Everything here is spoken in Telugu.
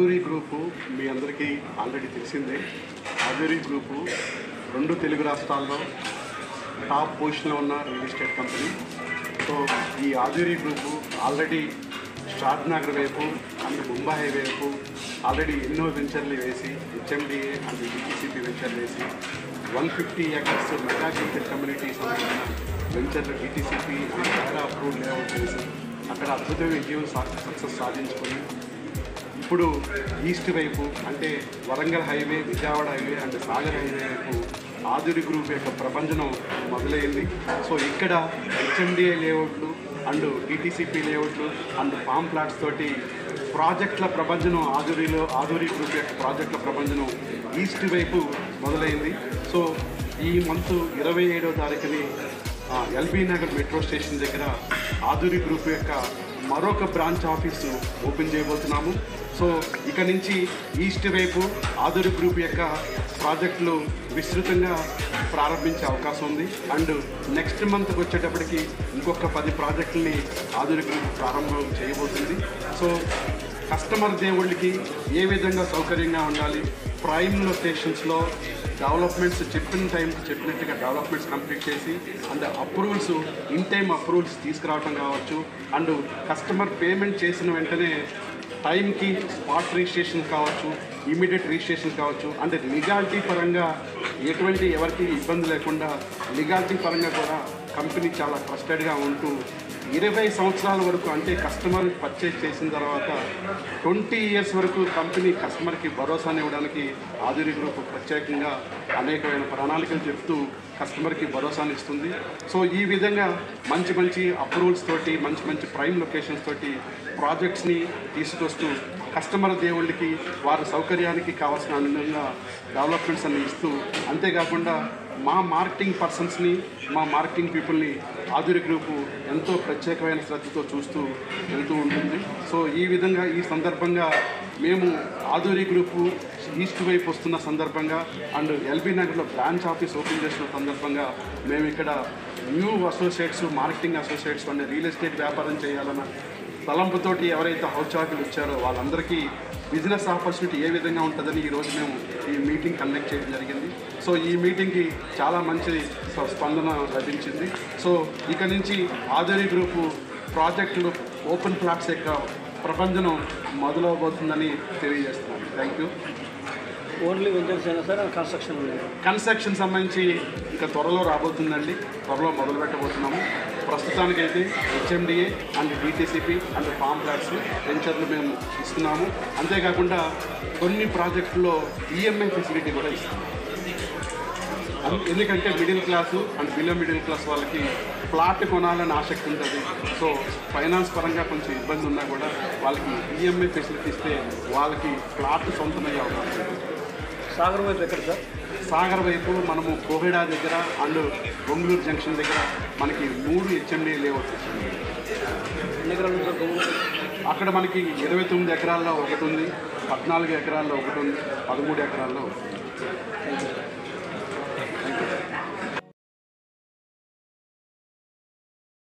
ఆధురి గ్రూపు మీ అందరికీ ఆల్రెడీ తెలిసిందే ఆధురి గ్రూపు రెండు తెలుగు రాష్ట్రాల్లో టాప్ పొజిషన్లో ఉన్న రియల్ ఎస్టేట్ కంపెనీ సో ఈ Aadhuri group already Shadnagar వైపు అండ్ ముంబై హైవే వైపు ఆల్రెడీ ఎన్నో వెంచర్లు వేసి హెచ్ఎండిఏ అండ్ డిటిసిపి వెంచర్లు వేసి one fifty acres mega gifted community సంబంధించిన వెంచర్లు డిటిసిపి అండ్ చాలా అప్రూవ్ లేఅవుట్ చేసి అక్కడ అద్భుతమైన విజయం సక్సెస్ సాధించుకొని ఇప్పుడు ఈస్ట్ వైపు అంటే Warangal highway Vijayawada highway and Sagar highway వైపు ఆదురి గ్రూప్ యొక్క ప్రపంచం మొదలైంది సో ఇక్కడ హెచ్ఎండిఏ లేఅవుట్లు అండ్ డిటిసిపి లేఅవుట్లు అండ్ ఫామ్ ప్లాట్స్ తోటి ప్రాజెక్టుల ప్రపంచం ఆదురిలో ఆదురి గ్రూప్ యొక్క ప్రాజెక్టుల ప్రపంచం ఈస్ట్ వైపు మొదలైంది సో ఈ మంత్ ఇరవై ఏడవ తారీఖుని ఆ, ఎల్బీ నగర్ మెట్రో స్టేషన్ దగ్గర ఆదురి గ్రూప్ యొక్క మరొక బ్రాంచ్ ఆఫీసు ఓపెన్ చేయబోతున్నాము సో ఇక నుంచి ఈస్ట్ వైపు ఆదురి గ్రూప్ యొక్క ప్రాజెక్టులు విస్తృతంగా ప్రారంభించే అవకాశం ఉంది అండ్ నెక్స్ట్ మంత్కి వచ్చేటప్పటికి ఇంకొక పది ప్రాజెక్టుల్ని ఆదురి గ్రూప్ ప్రారంభం చేయబోతుంది సో కస్టమర్ దేవుళ్ళకి ఏ విధంగా సౌకర్యంగా ఉండాలి ప్రైమ్ లొకేషన్స్లో డెవలప్మెంట్స్ చెప్పిన టైంకి చెప్పినట్టుగా డెవలప్మెంట్స్ కంప్లీట్ చేసి and approvals in time approvals తీసుకురావటం కావచ్చు అండ్ కస్టమర్ పేమెంట్ చేసిన వెంటనే టైంకి స్పాట్ రిజిస్ట్రేషన్ కావచ్చు ఇమీడియట్ రిజిస్ట్రేషన్ కావచ్చు అంటే లీగాలిటీ పరంగా ఎటువంటి ఎవరికి ఇబ్బంది లేకుండా లీగాలిటీ పరంగా కూడా కంపెనీ చాలా ట్రస్టెడ్గా ఉంటూ ఇరవై సంవత్సరాల వరకు అంటే కస్టమర్ పర్చేజ్ చేసిన తర్వాత ట్వంటీ ఇయర్స్ వరకు కంపెనీ కస్టమర్కి భరోసాని ఇవ్వడానికి ఆధురి గ్రూప్ ప్రత్యేకంగా అనేకమైన ప్రణాళికలు చెప్తూ కస్టమర్కి భరోసాని ఇస్తుంది సో ఈ విధంగా మంచి మంచి అప్రూవల్స్ తోటి మంచి మంచి ప్రైమ్ లొకేషన్స్ తోటి ప్రాజెక్ట్స్ని తీసుకొస్తూ కస్టమర్ దేవుళ్ళకి వారి సౌకర్యానికి కావాల్సిన విధంగా డెవలప్మెంట్స్ అన్ని ఇస్తూ అంతేకాకుండా మా మార్కెటింగ్ పర్సన్స్ని మా మార్కెటింగ్ పీపుల్ని ఆధురి గ్రూపు ఎంతో ప్రత్యేకమైన శ్రద్ధతో చూస్తూ వెళ్తూ ఉంటుంది సో ఈ విధంగా ఈ సందర్భంగా మేము ఆధురి గ్రూపు ఈస్ట్ వైపు వస్తున్న సందర్భంగా అండ్ ఎల్బీ నగర్లో బ్రాంచ్ ఆఫీస్ ఓపెన్ చేసిన సందర్భంగా మేము ఇక్కడ న్యూ అసోసియేట్స్ మార్కెటింగ్ అసోసియేట్స్ అనే రియల్ ఎస్టేట్ వ్యాపారం చేయాలన్న తలంపుతోటి ఎవరైతే హౌస్ చార్కులు ఇచ్చారో వాళ్ళందరికీ బిజినెస్ ఆపర్చునిటీ ఏ విధంగా ఉంటుందని ఈరోజు మేము ఈ మీటింగ్ కండక్ట్ చేయడం జరిగింది సో ఈ మీటింగ్కి చాలా మంచి స్ప- స్పందన లభించింది సో ఇక నుంచి ఆధురి గ్రూపు ప్రాజెక్టులు ఓపెన్ ప్లాట్స్ యొక్క ప్రపంచం మొదలవబోతుందని తెలియజేస్తున్నాను థ్యాంక్ యూ ఓన్లీ వెంచర్స్ అయినా సరే కన్స్ట్రక్షన్ ఉంది కన్స్ట్రక్షన్ సంబంధించి ఇంకా త్వరలో రాబోతుందండి త్వరలో మొదలు పెట్టబోతున్నాము ప్రస్తుతానికైతే HMDA and DTCP and farm plots వెంచర్లు మేము ఇస్తున్నాము అంతేకాకుండా కొన్ని ప్రాజెక్టుల్లో ఈఎంఐ ఫెసిలిటీ కూడా ఇస్తున్నాము అం- ఎందుకంటే middle class and below middle class వాళ్ళకి ప్లాట్ కొనాలని ఆసక్తి ఉంటుంది సో ఫైనాన్స్ పరంగా కొంచెం ఇబ్బంది ఉన్నా కూడా వాళ్ళకి ఈఎంఐ ఫెసిలిటీ ఇస్తే వాళ్ళకి ప్లాట్ సొంతమయ్యే అవకాశం ఉంది సాగర్ వైపు ఎక్కడ సార్ సాగర్ వైపు మనము కోహెడా దగ్గర అండ్ బొంగళూరు జంక్షన్ దగ్గర మనకి మూడు హెచ్ఎండి లేఅవుట్ వచ్చింది ఎన్ని ఎకరాలు ఉంది సార్ భూమి? అక్కడ మనకి ఇరవై తొమ్మిది ఎకరాల్లో ఒకటి ఉంది పద్నాలుగు ఎకరాల్లో ఒకటి ఉంది పదమూడు ఎకరాల్లో ఒకటి ఉంది. Thank you sir